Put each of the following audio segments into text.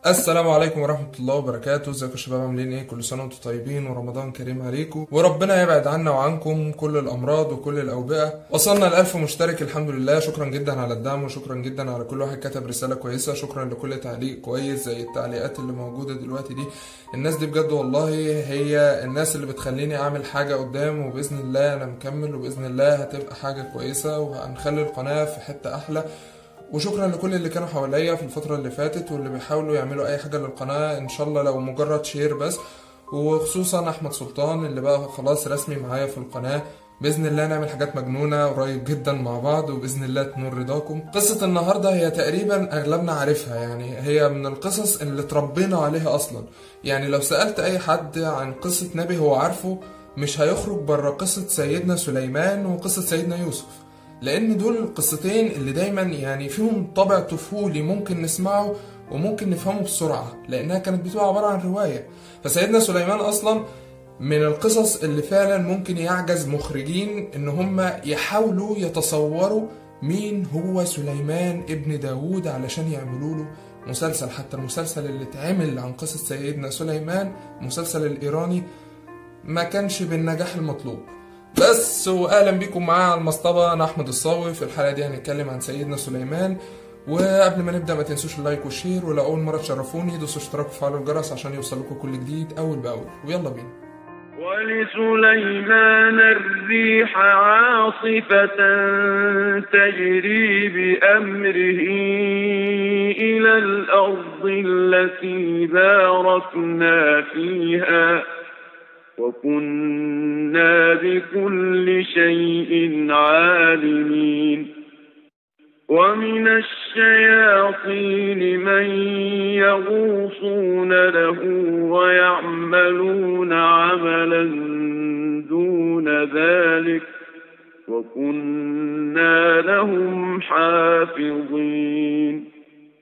السلام عليكم ورحمة الله وبركاته ازيكم يا شباب عاملين ايه كل سنة وانتم طيبين ورمضان كريم عليكم وربنا يبعد عنا وعنكم كل الأمراض وكل الأوبئة وصلنا لألف مشترك الحمد لله شكرا جدا على الدعم وشكرا جدا على كل واحد كتب رسالة كويسة شكرا لكل تعليق كويس زي التعليقات اللي موجودة دلوقتي دي الناس دي بجد والله هي الناس اللي بتخليني أعمل حاجة قدام وبإذن الله أنا مكمل وبإذن الله هتبقى حاجة كويسة وهنخلي القناة في حتة أحلى وشكرا لكل اللي كانوا حواليا في الفترة اللي فاتت واللي بيحاولوا يعملوا أي حاجة للقناة إن شاء الله لو مجرد شير بس وخصوصا أحمد سلطان اللي بقى خلاص رسمي معايا في القناة بإذن الله نعمل حاجات مجنونة قريب جدا مع بعض وبإذن الله تنور رضاكم قصة النهاردة هي تقريبا أغلبنا عارفها يعني هي من القصص اللي اتربينا عليها أصلا يعني لو سألت أي حد عن قصة نبي هو عارفه مش هيخرج بره قصة سيدنا سليمان وقصة سيدنا يوسف لان دول القصتين اللي دايما يعني فيهم طابع طفولي ممكن نسمعه وممكن نفهمه بسرعة لانها كانت بتبقى عبارة عن رواية فسيدنا سليمان اصلا من القصص اللي فعلا ممكن يعجز مخرجين ان هم يحاولوا يتصوروا مين هو سليمان ابن داود علشان يعملوا له مسلسل حتى المسلسل اللي اتعمل عن قصة سيدنا سليمان المسلسل الإيراني ما كانش بالنجاح المطلوب بس واهلا بيكم معايا على المصطبه انا احمد الصاوي في الحلقه دي هنتكلم عن سيدنا سليمان وقبل ما نبدا ما تنسوش اللايك والشير ولو اول مره تشرفوني دوسوا اشتراك وفعلوا الجرس عشان يوصل لكم كل جديد اول باول ويلا بينا ولسليمان الريح عاصفة تجري بأمره إلى الأرض التي باركنا فيها وكنا بكل شيء عالمين ومن الشياطين من يغوصون له ويعملون عملا دون ذلك وكنا لهم حافظين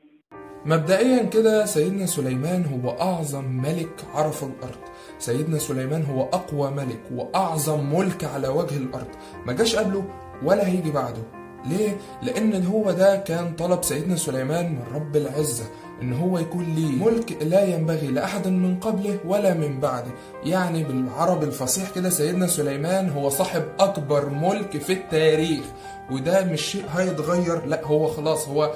مبدئيا كده سيدنا سليمان هو أعظم ملك عرف الأرض سيدنا سليمان هو أقوى ملك وأعظم ملك على وجه الأرض ما جاش قبله ولا هيجي بعده ليه؟ لأن هو ده كان طلب سيدنا سليمان من رب العزة إن هو يكون ليه ملك لا ينبغي لأحد من قبله ولا من بعده يعني بالعربي الفصيح كده سيدنا سليمان هو صاحب أكبر ملك في التاريخ وده مش شيء هيتغير لا هو خلاص هو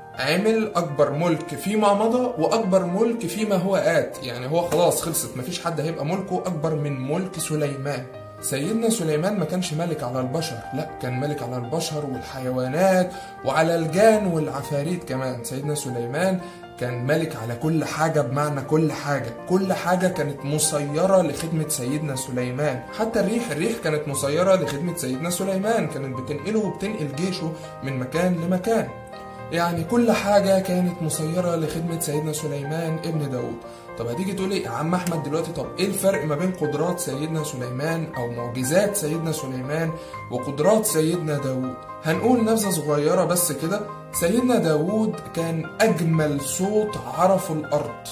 عمل اكبر ملك فيما مضى واكبر ملك فيما هو ات يعني هو خلاص خلصت مفيش حد هيبقى ملكه اكبر من ملك سليمان سيدنا سليمان ما كانش ملك على البشر لا كان ملك على البشر والحيوانات وعلى الجان والعفاريت كمان سيدنا سليمان كان ملك على كل حاجة بمعنى كل حاجة كل حاجة كانت مسيرة لخدمة سيدنا سليمان حتى الريح الريح كانت مسيرة لخدمة سيدنا سليمان كانت بتنقله وبتنقل جيشه من مكان لمكان يعني كل حاجة كانت مسيرة لخدمة سيدنا سليمان ابن داود طب هتيجي تقولي يا عم احمد دلوقتي طب ايه الفرق ما بين قدرات سيدنا سليمان او معجزات سيدنا سليمان وقدرات سيدنا داود هنقول نبذة صغيرة بس كده سيدنا داود كان اجمل صوت عرف الارض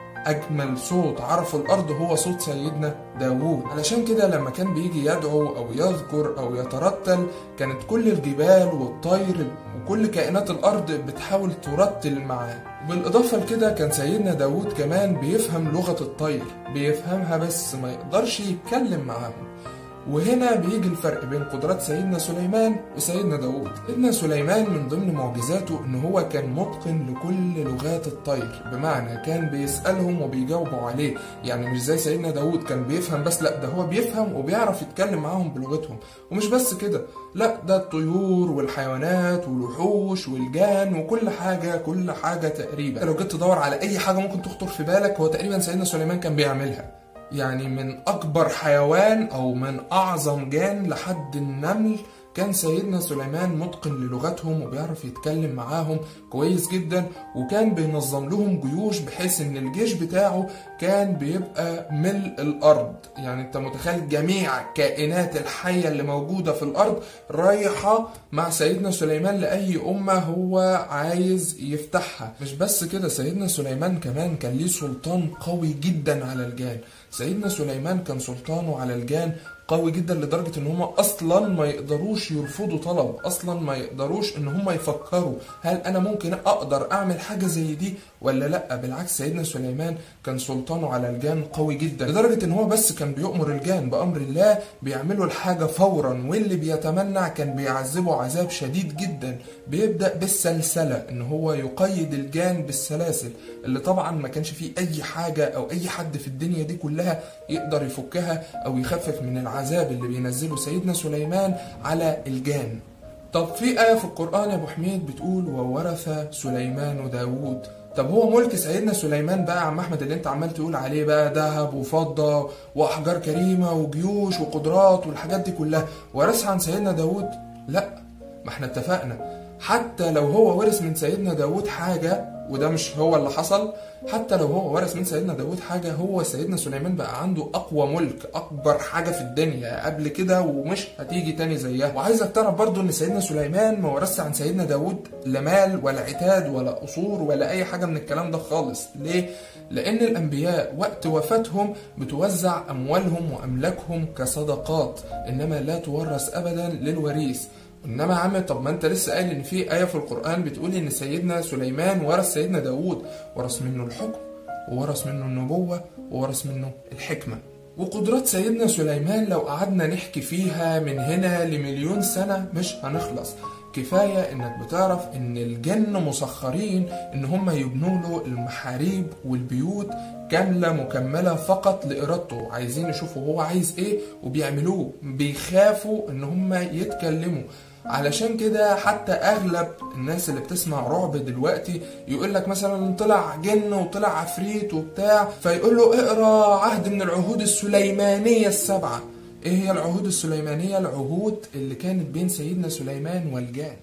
أجمل صوت عرف الأرض هو صوت سيدنا داوود علشان كده لما كان بيجي يدعو أو يذكر أو يترتل كانت كل الجبال والطير وكل كائنات الأرض بتحاول ترتل معاه بالإضافة لكده كان سيدنا داوود كمان بيفهم لغة الطير بيفهمها بس ما يقدرش يتكلم معاهم وهنا بيجي الفرق بين قدرات سيدنا سليمان وسيدنا داود سيدنا سليمان من ضمن معجزاته ان هو كان متقن لكل لغات الطير بمعنى كان بيسألهم وبيجاوبوا عليه يعني مش زي سيدنا داود كان بيفهم بس لا ده هو بيفهم وبيعرف يتكلم معاهم بلغتهم ومش بس كده لا ده الطيور والحيوانات والوحوش والجان وكل حاجة كل حاجة تقريبا لو جيت تدور على اي حاجة ممكن تخطر في بالك هو تقريبا سيدنا سليمان كان بيعملها يعني من أكبر حيوان أو من أعظم جان لحد النمل كان سيدنا سليمان متقن للغتهم وبيعرف يتكلم معاهم كويس جدا وكان بينظم لهم جيوش بحيث ان الجيش بتاعه كان بيبقى ملء الارض يعني انت متخيل جميع الكائنات الحية اللي موجودة في الارض رايحة مع سيدنا سليمان لأي أمة هو عايز يفتحها مش بس كده سيدنا سليمان كمان كان ليه سلطان قوي جدا على الجان سيدنا سليمان كان سلطانه على الجان قوي جدا لدرجة ان هم اصلا ما يقدروش يرفضوا طلب اصلا ما يقدروش ان هم يفكروا هل انا ممكن اقدر اعمل حاجة زي دي ولا لا بالعكس سيدنا سليمان كان سلطانه على الجان قوي جدا لدرجة ان هو بس كان بيؤمر الجان بامر الله بيعملوا الحاجة فورا واللي بيتمنع كان بيعذبه عذاب شديد جدا بيبدأ بالسلسلة ان هو يقيد الجان بالسلاسل اللي طبعا ما كانش فيه اي حاجة او اي حد في الدنيا دي كلها يقدر يفكها او يخفف من العذاب اللي بينزله سيدنا سليمان على الجان طب في آية في القرآن يا أبو حميد بتقول وورث سليمان داوود طب هو ملك سيدنا سليمان بقى يا عم أحمد اللي أنت عمال تقول عليه بقى ذهب وفضة وأحجار كريمة وجيوش وقدرات والحاجات دي كلها ورثها عن سيدنا داوود؟ لا ما احنا اتفقنا حتى لو هو ورث من سيدنا داوود حاجة وده مش هو اللي حصل حتى لو هو ورث من سيدنا داوود حاجة هو سيدنا سليمان بقى عنده أقوى ملك أكبر حاجة في الدنيا قبل كده ومش هتيجي تاني زيها وعايزك تعرف برضو إن سيدنا سليمان ما ورثش عن سيدنا داوود لا مال ولا عتاد ولا قصور ولا أي حاجة من الكلام ده خالص ليه؟ لأن الأنبياء وقت وفاتهم بتوزع أموالهم وأملاكهم كصدقات إنما لا تورث أبدا للوريث انما يا عم طب ما انت لسه قايل ان في ايه في القران بتقول ان سيدنا سليمان ورث سيدنا داوود ورث منه الحكم وورث منه النبوه وورث منه الحكمه وقدرات سيدنا سليمان لو قعدنا نحكي فيها من هنا لمليون سنه مش هنخلص كفاية انك بتعرف ان الجن مسخرين ان هم يبنوا له المحاريب والبيوت كاملة مكملة فقط لإرادته عايزين يشوفوا هو عايز ايه وبيعملوه بيخافوا ان هم يتكلموا علشان كده حتى اغلب الناس اللي بتسمع رعب دلوقتي يقول لك مثلا طلع جن وطلع عفريت وبتاع فيقول له اقرا عهد من العهود السليمانيه السبعه ايه هي العهود السليمانيه العهود اللي كانت بين سيدنا سليمان والجان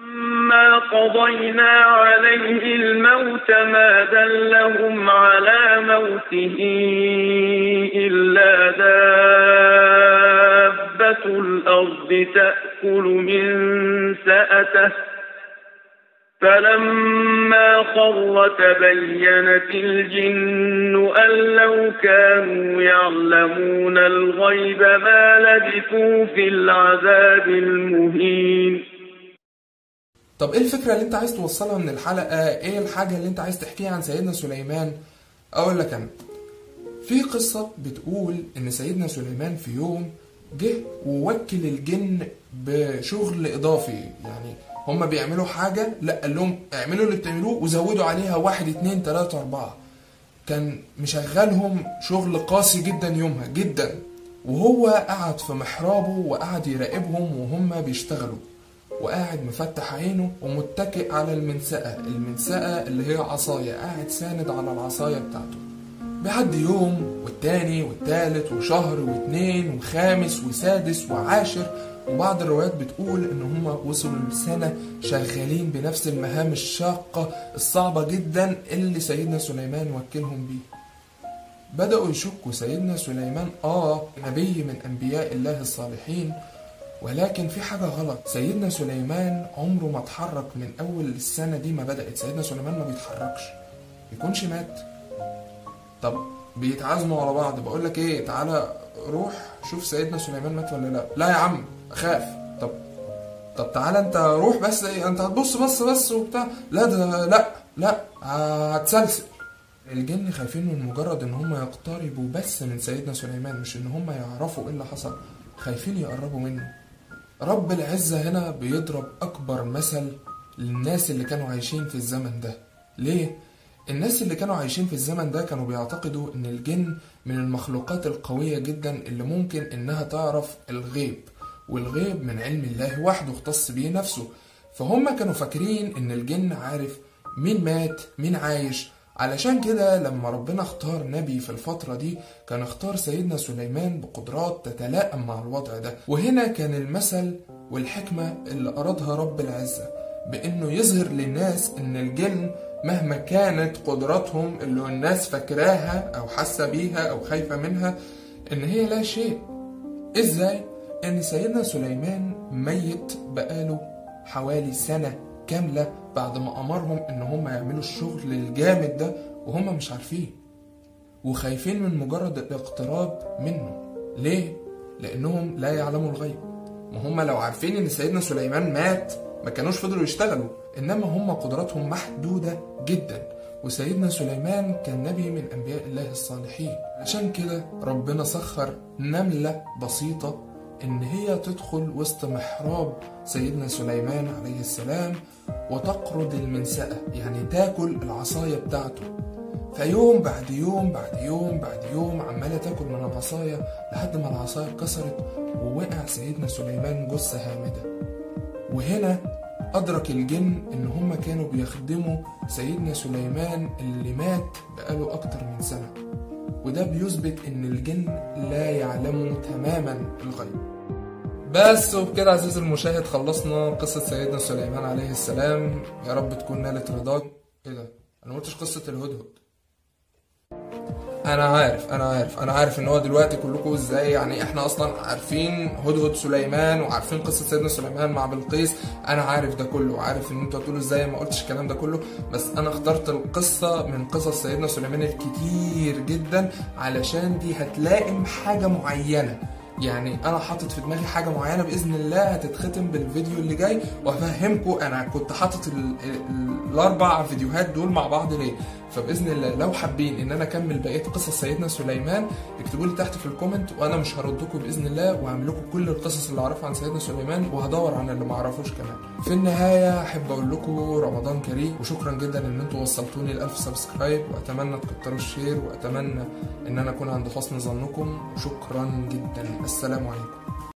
ما قضينا عليه الموت ما دلهم على موته إلا دابة الأرض تأكل من سأته فلما خر تبينت الجن أن لو كانوا يعلمون الغيب ما لبثوا في العذاب المهين طب ايه الفكره اللي انت عايز توصلها من الحلقه ايه الحاجه اللي انت عايز تحكيها عن سيدنا سليمان اقول لك انا في قصه بتقول ان سيدنا سليمان في يوم جه ووكل الجن بشغل اضافي يعني هما بيعملوا حاجه لا قال لهم اعملوا اللي بتعملوه وزودوا عليها واحد اتنين تلاته اربعه كان مشغلهم شغل قاسي جدا يومها جدا وهو قعد في محرابه وقعد يراقبهم وهم بيشتغلوا وقاعد مفتح عينه ومتكئ على المنسأة المنسأة اللي هي عصاية قاعد ساند على العصاية بتاعته بيعدي يوم والتاني والتالت وشهر واتنين وخامس وسادس وعاشر وبعض الروايات بتقول ان هم وصلوا لسنة شغالين بنفس المهام الشاقة الصعبة جدا اللي سيدنا سليمان وكلهم بيه بدأوا يشكوا سيدنا سليمان اه نبي من انبياء الله الصالحين ولكن في حاجة غلط سيدنا سليمان عمره ما اتحرك من أول السنة دي ما بدأت سيدنا سليمان ما بيتحركش يكونش مات طب بيتعازموا على بعض بقول لك ايه تعالى روح شوف سيدنا سليمان مات ولا لا لا يا عم خاف طب طب تعالى انت روح بس ايه انت هتبص بص بس وبتاع لا ده لا لا هتسلسل الجن خايفين من مجرد ان هم يقتربوا بس من سيدنا سليمان مش ان هم يعرفوا ايه اللي حصل خايفين يقربوا منه رب العزة هنا بيضرب أكبر مثل للناس اللي كانوا عايشين في الزمن ده ليه؟ الناس اللي كانوا عايشين في الزمن ده كانوا بيعتقدوا ان الجن من المخلوقات القوية جدا اللي ممكن انها تعرف الغيب والغيب من علم الله وحده اختص به نفسه فهم كانوا فاكرين ان الجن عارف مين مات مين عايش علشان كده لما ربنا اختار نبي في الفترة دي كان اختار سيدنا سليمان بقدرات تتلائم مع الوضع ده وهنا كان المثل والحكمة اللي أرادها رب العزة بأنه يظهر للناس أن الجن مهما كانت قدراتهم اللي الناس فاكراها أو حاسة بيها أو خايفة منها أن هي لا شيء إزاي؟ أن سيدنا سليمان ميت بقاله حوالي سنة كاملة بعد ما أمرهم إن هم يعملوا الشغل الجامد ده وهم مش عارفين وخايفين من مجرد الاقتراب منه ليه؟ لانهم لا يعلموا الغيب ما هم لو عارفين ان سيدنا سليمان مات ما كانوش فضلوا يشتغلوا انما هم قدراتهم محدوده جدا وسيدنا سليمان كان نبي من انبياء الله الصالحين عشان كده ربنا سخر نمله بسيطه ان هي تدخل وسط محراب سيدنا سليمان عليه السلام وتقرض المنسأة يعني تاكل العصاية بتاعته فيوم بعد يوم بعد يوم بعد يوم عمالة تاكل من العصاية لحد ما العصاية اتكسرت ووقع سيدنا سليمان جثة هامدة وهنا أدرك الجن إن هما كانوا بيخدموا سيدنا سليمان اللي مات بقاله أكتر من سنة وده بيثبت إن الجن لا يعلموا تماما الغيب بس وبكده عزيزي المشاهد خلصنا قصة سيدنا سليمان عليه السلام يا رب تكون نالت رضاك ايه ده انا ما قلتش قصة الهدهد انا عارف انا عارف انا عارف ان هو دلوقتي كلكم ازاي يعني احنا اصلا عارفين هدهد سليمان وعارفين قصه سيدنا سليمان مع بلقيس انا عارف ده كله وعارف ان انتوا هتقولوا ازاي ما قلتش الكلام ده كله بس انا اخترت القصه من قصص سيدنا سليمان الكتير جدا علشان دي هتلائم حاجه معينه يعني انا حاطط في دماغي حاجه معينه باذن الله هتتختم بالفيديو اللي جاي وهفهمكم انا كنت حاطط ال- ال- الاربع فيديوهات دول مع بعض ليه فباذن الله لو حابين ان انا اكمل بقيه قصص سيدنا سليمان اكتبوا لي تحت في الكومنت وانا مش هردكم باذن الله وهعمل لكم كل القصص اللي اعرفها عن سيدنا سليمان وهدور عن اللي ما اعرفوش كمان في النهايه احب اقول لكم رمضان كريم وشكرا جدا ان انتم وصلتوني ل 1000 سبسكرايب واتمنى تكتروا الشير واتمنى ان انا اكون عند حسن ظنكم شكرا جدا السلام عليكم